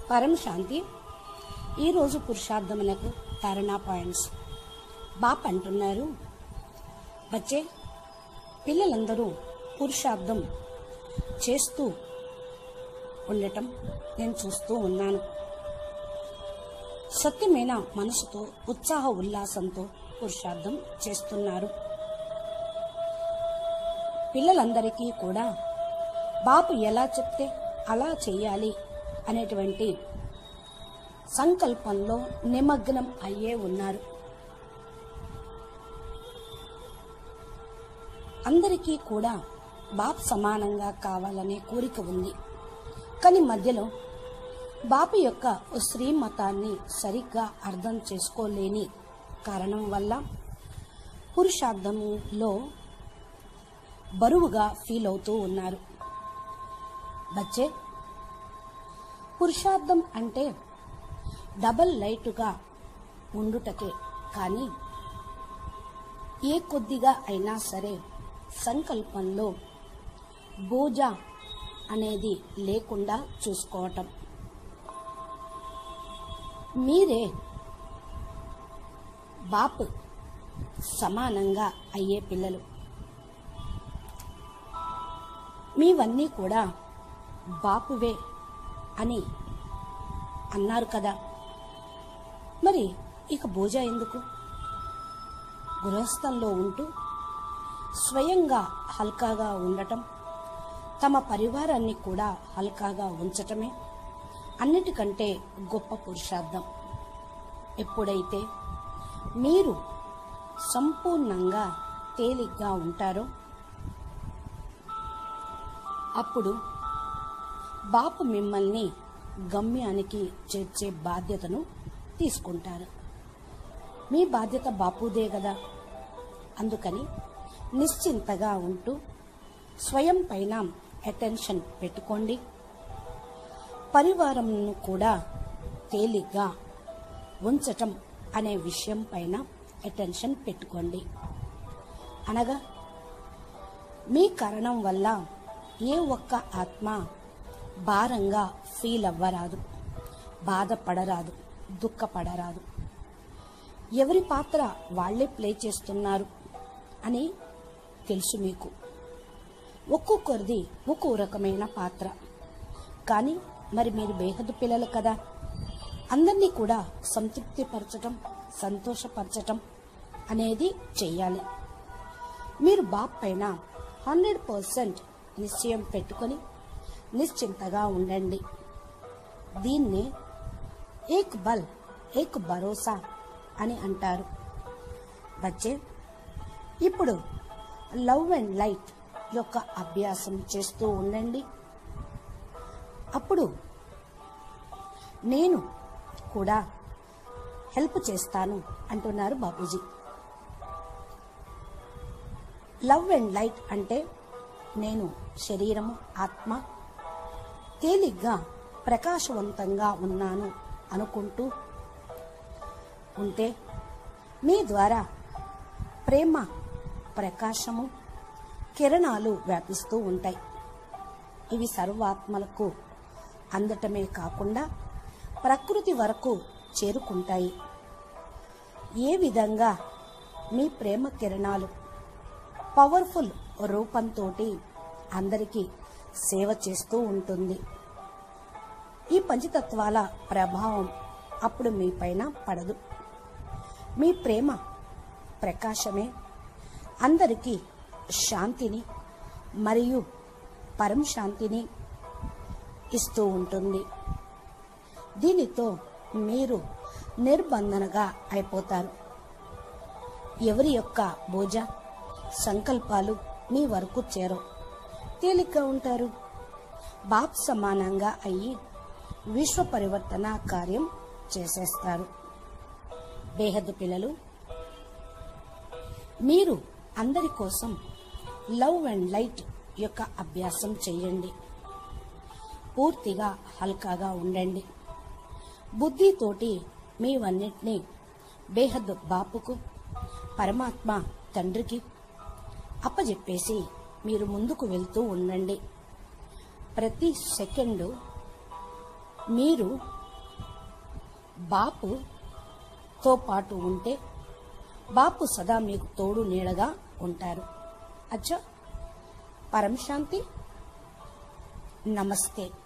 పరం శాంతి ఈరోజు పురుషార్థమునకు ధారణా పాయింట్స్ బాప్ అంటున్నారు వచ్చే పిల్లలందరూ పురుషార్థం చేస్తూ ఉండటం నేను చూస్తూ ఉన్నాను సత్యమైన మనసుతో ఉత్సాహ ఉల్లాసంతో పురుషార్థం చేస్తున్నారు పిల్లలందరికీ కూడా బాపు ఎలా చెప్తే అలా చేయాలి అనేటువంటి సంకల్పంలో నిమగ్నం అయ్యే ఉన్నారు అందరికీ కూడా బాప్ సమానంగా కావాలనే కోరిక ఉంది కానీ మధ్యలో బాపు యొక్క శ్రీమతాన్ని సరిగ్గా అర్థం చేసుకోలేని కారణం వల్ల పురుషార్థంలో బరువుగా ఫీల్ అవుతూ ఉన్నారు బచ్చే పురుషార్థం అంటే డబల్ లైటుగా ఉండుటకే కానీ ఏ కొద్దిగా అయినా సరే సంకల్పంలో బోజ అనేది లేకుండా చూసుకోవటం మీరే బాప్ సమానంగా అయ్యే పిల్లలు మీవన్నీ కూడా బాపువే అని అన్నారు కదా మరి ఇక పూజ ఎందుకు గృహస్థంలో ఉంటూ స్వయంగా హల్కాగా ఉండటం తమ పరివారాన్ని కూడా హల్కాగా ఉంచటమే అన్నిటికంటే గొప్ప పురుషార్థం ఎప్పుడైతే మీరు సంపూర్ణంగా తేలిగ్గా ఉంటారో అప్పుడు బాపు మిమ్మల్ని గమ్యానికి చేర్చే బాధ్యతను తీసుకుంటారు మీ బాధ్యత బాపుదే కదా అందుకని నిశ్చింతగా ఉంటూ స్వయం పైన అటెన్షన్ పెట్టుకోండి పరివారంను కూడా తేలిగ్గా ఉంచటం అనే విషయం పైన అటెన్షన్ పెట్టుకోండి అనగా మీ కారణం వల్ల ఏ ఒక్క ఆత్మ భారంగా ఫీల్ అవ్వరాదు బాధపడరాదు దుఃఖపడరాదు ఎవరి పాత్ర వాళ్లే ప్లే చేస్తున్నారు అని తెలుసు మీకు ఒక్కొక్కరిది ఒక్కో రకమైన పాత్ర కానీ మరి మీరు బేహద్దు పిల్లలు కదా అందరినీ కూడా సంతృప్తిపరచటం సంతోషపరచటం అనేది చెయ్యాలి మీరు బాప్ పైన హండ్రెడ్ పర్సెంట్ నిశ్చయం పెట్టుకొని నిశ్చింతగా ఉండండి దీన్ని ఏక్ బల్ ఏక్ భరోసా అని అంటారు బచ్చే ఇప్పుడు లవ్ అండ్ లైట్ యొక్క అభ్యాసం చేస్తూ ఉండండి అప్పుడు నేను కూడా హెల్ప్ చేస్తాను అంటున్నారు బాపూజీ లవ్ అండ్ లైట్ అంటే నేను శరీరము ఆత్మ తేలిగ్గా ప్రకాశవంతంగా ఉన్నాను అనుకుంటూ ఉంటే మీ ద్వారా ప్రేమ ప్రకాశము కిరణాలు వ్యాపిస్తూ ఉంటాయి ఇవి సర్వాత్మలకు అందటమే కాకుండా ప్రకృతి వరకు చేరుకుంటాయి ఏ విధంగా మీ ప్రేమ కిరణాలు పవర్ఫుల్ రూపంతో అందరికీ సేవ చేస్తూ ఉంటుంది ఈ పంచతత్వాల ప్రభావం అప్పుడు మీ పైన పడదు మీ ప్రేమ ప్రకాశమే అందరికీ శాంతిని మరియు పరం శాంతిని ఇస్తూ ఉంటుంది దీనితో మీరు నిర్బంధనగా అయిపోతారు ఎవరి యొక్క భోజ సంకల్పాలు మీ వరకు చేరవు తేలిగ్గా ఉంటారు బాప్ సమానంగా అయ్యి విశ్వ పరివర్తన కార్యం చేసేస్తారు బేహద్దు పిల్లలు మీరు అందరి కోసం లవ్ అండ్ లైట్ యొక్క అభ్యాసం చేయండి పూర్తిగా హల్కాగా ఉండండి బుద్ధితోటి మీవన్నిటినీ బేహద్ బాపుకు పరమాత్మ తండ్రికి అప్పజెప్పేసి మీరు ముందుకు వెళ్తూ ఉండండి ప్రతి సెకండు మీరు బాపుతో పాటు ఉంటే బాపు సదా మీకు తోడు నీడగా ఉంటారు అచ్చా పరం శాంతి నమస్తే